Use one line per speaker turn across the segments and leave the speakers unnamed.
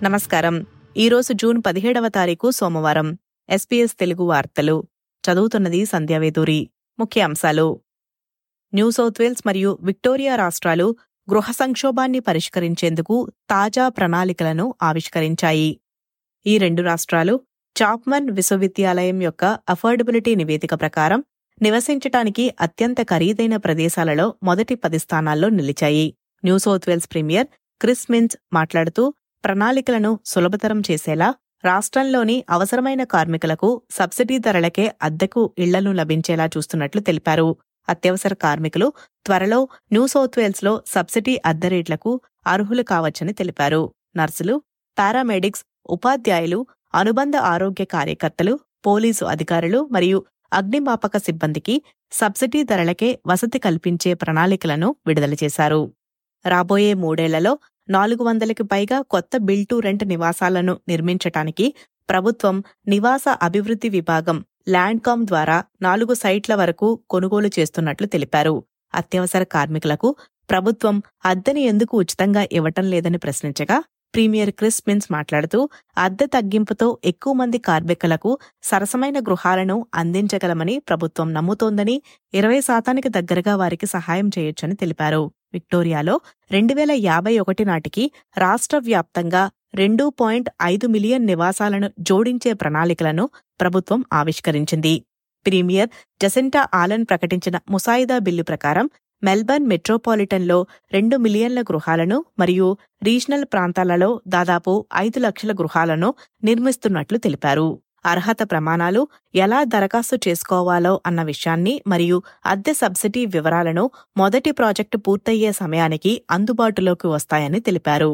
నమస్కారం ఈరోజు జూన్ పదిహేడవ తారీఖు సోమవారం ఎస్పీఎస్ తెలుగు వార్తలు చదువుతున్నది సంధ్యావేదూరి ముఖ్య అంశాలు న్యూ సౌత్ వేల్స్ మరియు విక్టోరియా రాష్ట్రాలు గృహ సంక్షోభాన్ని పరిష్కరించేందుకు తాజా ప్రణాళికలను ఆవిష్కరించాయి ఈ రెండు రాష్ట్రాలు చాప్మన్ విశ్వవిద్యాలయం యొక్క అఫోర్డబిలిటీ నివేదిక ప్రకారం నివసించటానికి అత్యంత ఖరీదైన ప్రదేశాలలో మొదటి పది స్థానాల్లో నిలిచాయి new south wales premier Chris Minns మాట్లాడుతూ ప్రణాళికలను సులభతరం చేసేలా రాష్ట్రంలోని అవసరమైన కార్మికులకు సబ్సిడీ ధరలకే అద్దెకు ఇళ్లను లభించేలా చూస్తున్నట్లు తెలిపారు అత్యవసర కార్మికులు త్వరలో న్యూ సౌత్ వేల్స్లో సబ్సిడీ అద్దె రేట్లకు అర్హులు కావచ్చని తెలిపారు నర్సులు పారామెడిక్స్ ఉపాధ్యాయులు అనుబంధ ఆరోగ్య కార్యకర్తలు పోలీసు అధికారులు మరియు అగ్నిమాపక సిబ్బందికి సబ్సిడీ ధరలకే వసతి కల్పించే ప్రణాళికలను విడుదల చేశారు రాబోయే మూడేళ్లలో నాలుగు వందలకి పైగా కొత్త బిల్ టు రెంట్ నివాసాలను నిర్మించటానికి ప్రభుత్వం నివాస అభివృద్ధి విభాగం ల్యాండ్కామ్ ద్వారా నాలుగు సైట్ల వరకు కొనుగోలు చేస్తున్నట్లు తెలిపారు అత్యవసర కార్మికులకు ప్రభుత్వం అద్దెని ఎందుకు ఉచితంగా ఇవ్వటం లేదని ప్రశ్నించగా ప్రీమియర్ క్రిస్ మిన్స్ మాట్లాడుతూ అద్దె తగ్గింపుతో ఎక్కువ మంది కార్మికులకు సరసమైన గృహాలను అందించగలమని ప్రభుత్వం నమ్ముతోందని ఇరవై శాతానికి దగ్గరగా వారికి సహాయం చేయొచ్చని తెలిపారు విక్టోరియాలో రెండు వేల యాభై ఒకటి నాటికి రాష్ట్ర వ్యాప్తంగా రెండు పాయింట్ ఐదు మిలియన్ నివాసాలను జోడించే ప్రణాళికలను ప్రభుత్వం ఆవిష్కరించింది ప్రీమియర్ జసెంటా ఆలన్ ప్రకటించిన ముసాయిదా బిల్లు ప్రకారం మెల్బర్న్ మెట్రోపాలిటన్లో రెండు మిలియన్ల గృహాలను మరియు రీజనల్ ప్రాంతాలలో దాదాపు ఐదు లక్షల గృహాలను నిర్మిస్తున్నట్లు తెలిపారు అర్హత ప్రమాణాలు ఎలా దరఖాస్తు చేసుకోవాలో అన్న విషయాన్ని మరియు అద్దె సబ్సిడీ వివరాలను మొదటి ప్రాజెక్టు పూర్తయ్యే సమయానికి అందుబాటులోకి వస్తాయని తెలిపారు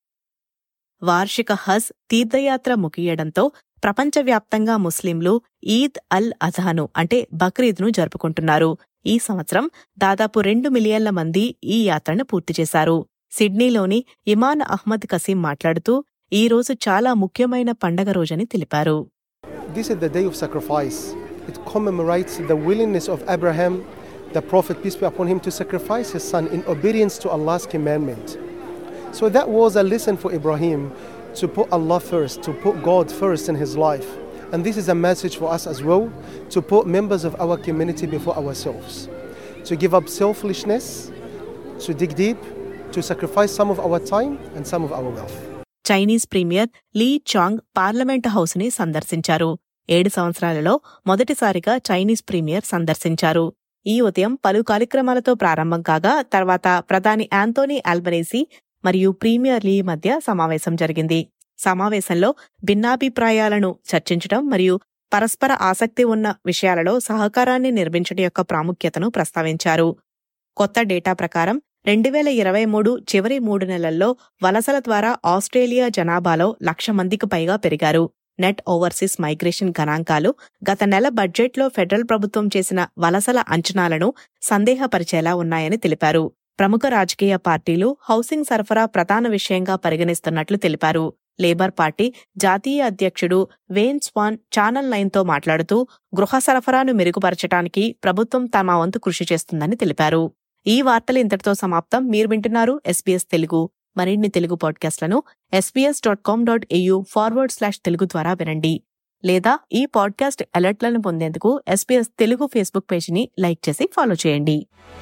వార్షిక హజ్ తీర్థయాత్ర ముగియడంతో ప్రపంచవ్యాప్తంగా ముస్లింలు ఈద్ అల్ అజాను అంటే బక్రీద్ను జరుపుకుంటున్నారు ఈ సంవత్సరం దాదాపు రెండు మిలియన్ల మంది ఈ యాత్రను పూర్తి చేశారు సిడ్నీలోని ఇమాన్ అహ్మద్ కసీం మాట్లాడుతూ ఈ రోజు చాలా ముఖ్యమైన పండగ రోజని తెలిపారు
This is the day of sacrifice. It commemorates the willingness of Abraham, the Prophet, peace be upon him, to sacrifice his son in obedience to Allah's commandment. So that was a lesson for Ibrahim to put Allah first, to put God first in his life. And this is a message for us as well to put members of our community before ourselves, to give up selfishness, to dig deep, to sacrifice some of our time and some of our wealth.
Chinese premier Li Qiang parliament house ని సందర్శించారు ఏడు సంవత్సరాలలో మొదటిసారిగా Chinese premier సందర్శించారు ఈ ఉదయం పలు కార్యక్రమాలతో ప్రారంభం కాగా తర్వాత ప్రధాని యాంతోనీ ఆల్బనీసీ మరియు ప్రీమియర్ లీ మధ్య సమావేశం జరిగింది సమావేశంలో భిన్నాభిప్రాయాలను చర్చించడం మరియు పరస్పర ఆసక్తి ఉన్న విషయాలలో సహకారాన్ని నిర్మించడం యొక్క ప్రాముఖ్యతను ప్రస్తావించారు కొత్త డేటా ప్రకారం రెండు వేల ఇరవై మూడు చివరి మూడు నెలల్లో వలసల ద్వారా ఆస్ట్రేలియా జనాభాలో లక్ష మందికి పైగా పెరిగారు నెట్ ఓవర్సీస్ మైగ్రేషన్ గణాంకాలు గత నెల బడ్జెట్లో ఫెడరల్ ప్రభుత్వం చేసిన వలసల అంచనాలను సందేహపరిచేలా ఉన్నాయని తెలిపారు ప్రముఖ రాజకీయ పార్టీలు హౌసింగ్ సరఫరా ప్రధాన విషయంగా పరిగణిస్తున్నట్లు తెలిపారు లేబర్ పార్టీ జాతీయ అధ్యక్షుడు వేన్ స్వాన్ ఛానల్ నైన్తో మాట్లాడుతూ గృహ సరఫరాను మెరుగుపరచడానికి ప్రభుత్వం తమ వంతు కృషి చేస్తుందని తెలిపారు ఈ వార్తలు ఇంతటితో సమాప్తం మీరు వింటున్నారు ఎస్బీఎస్ తెలుగు మరిన్ని తెలుగు పాడ్కాస్ట్లను SBS dot com dot au forward slash Telugu ద్వారా వినండి లేదా ఈ పాడ్కాస్ట్ అలర్ట్లను పొందేందుకు ఎస్బీఎస్ తెలుగు ఫేస్బుక్ పేజీని లైక్ చేసి ఫాలో చేయండి